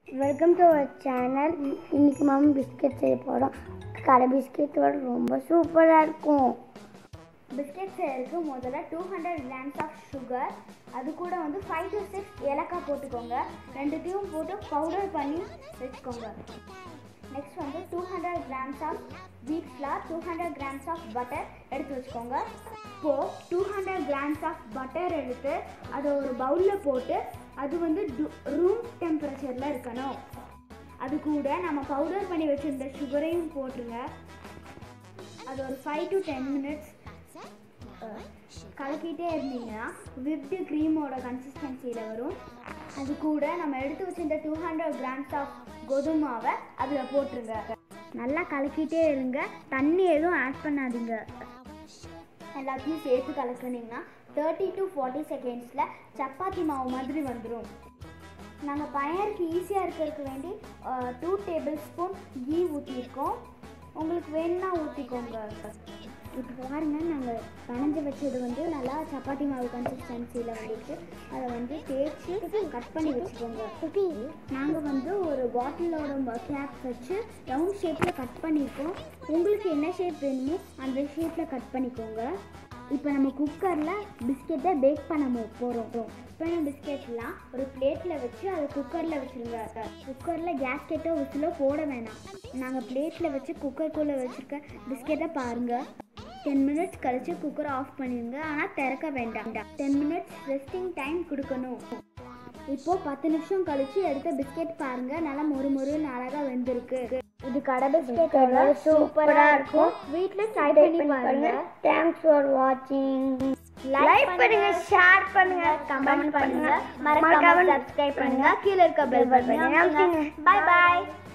welcome to our channel இன்னைக்கு மாமா biscuit செய்ய போகிறோம் கடை பிஸ்கெட்டோட ரொம்ப சூப்பராக இருக்கும் பிஸ்கெட் செய்யறதுக்கு முதல்ல two hundred grams of sugar அது கூட வந்து ஃபைவ் டு சிக்ஸ் ஏலக்காய் போட்டுக்கோங்க ரெண்டுத்தையும் போட்டு பவுடர் பண்ணி வச்சுக்கோங்க நெக்ஸ்ட் வந்து two hundred grams of wheat flour two hundred grams of butter எடுத்து வச்சுக்கோங்க இப்போது two hundred grams of butter எடுத்து அதை ஒரு பவுலில் போட்டு அது வந்து ரூம் டெம்பரேச்சரில் இருக்கணும் அது கூட நம்ம பவுடர் பண்ணி வச்சுருந்த சுகரையும் போட்டுருங்க அது ஒரு ஃபைவ் டு டென் மினிட்ஸ் கலக்கிட்டே இருந்தீங்கன்னா விப்டு க்ரீமோட கன்சிஸ்டன்சியில் வரும் அது கூட நம்ம எடுத்து வச்சிருந்த டூ ஹண்ட்ரட் கிராம்ஸ் ஆஃப் கோதுமாவை அதில் போட்டுருங்க நல்லா கலக்கிட்டே இருங்க தண்ணி எதுவும் ஆட் பண்ணாதீங்க எல்லாத்தையும் சேர்த்து கலக்குனீங்கன்னா தேர்ட்டி டு ஃபார்ட்டி செகண்ட்ஸில் சப்பாத்தி மாவு மாதிரி வந்துடும் நாங்கள் பையனுக்கு ஈஸியாக இருக்கிறதுக்கு வேண்டி டூ டேபிள் ஸ்பூன் கீ ஊற்றிருக்கோம் உங்களுக்கு வேணும்னா ஊற்றிக்கோங்க இப்போ பாருங்கள் நாங்கள் பனஞ்சு வச்சது வந்து நல்லா சப்பாத்தி மாவு கன்சிஸ்டன்சியில் வந்துட்டு அதை வந்து தேய்ச்சி கட் பண்ணி வச்சுக்கோங்க நாங்கள் வந்து ஒரு பாட்டிலோட கேப் வச்சு ரவுண்ட் ஷேப்பில் கட் பண்ணியிருக்கோம் உங்களுக்கு என்ன ஷேப் வேணுமோ அந்த ஷேப்பில் கட் பண்ணிக்கோங்க இப்போ நம்ம குக்கரில் பிஸ்கெட்டை பேக் பண்ண போகிறோம் இப்போ நம்ம பிஸ்கெட்லாம் ஒரு பிளேட்டில் வச்சு அதை குக்கரில் வச்சுருங்க குக்கரில் கேஸ்கெட்டோ விசிலோ போட வேணாம் நாங்கள் பிளேட்டில் வச்சு குக்கருக்குள்ளே வச்சுருக்க பிஸ்கெட்டை பாருங்கள் டென் மினிட்ஸ் கழிச்சு குக்கரை ஆஃப் பண்ணிடுங்க ஆனால் திறக்க வேண்டாம் டென் மினிட்ஸ் ரெஸ்டிங் டைம் கொடுக்கணும் இப்போ பத்து நிமிஷம் கழிச்சு எடுத்த பிஸ்கெட் பாருங்க நல்லா மொறு மொறுன்னு அழகா வெந்திருக்கு இது கடை பிஸ்கெட்டோட சூப்பரா இருக்கும் வீட்ல ட்ரை பண்ணி பாருங்க தேங்க்ஸ் ஃபார் வாட்சிங் லைக் பண்ணுங்க ஷேர் பண்ணுங்க கமெண்ட் பண்ணுங்க மறக்காம சப்ஸ்கிரைப் பண்ணுங்க கீழ இருக்க பெல் பட்டனை அமுக்குங்க பை பை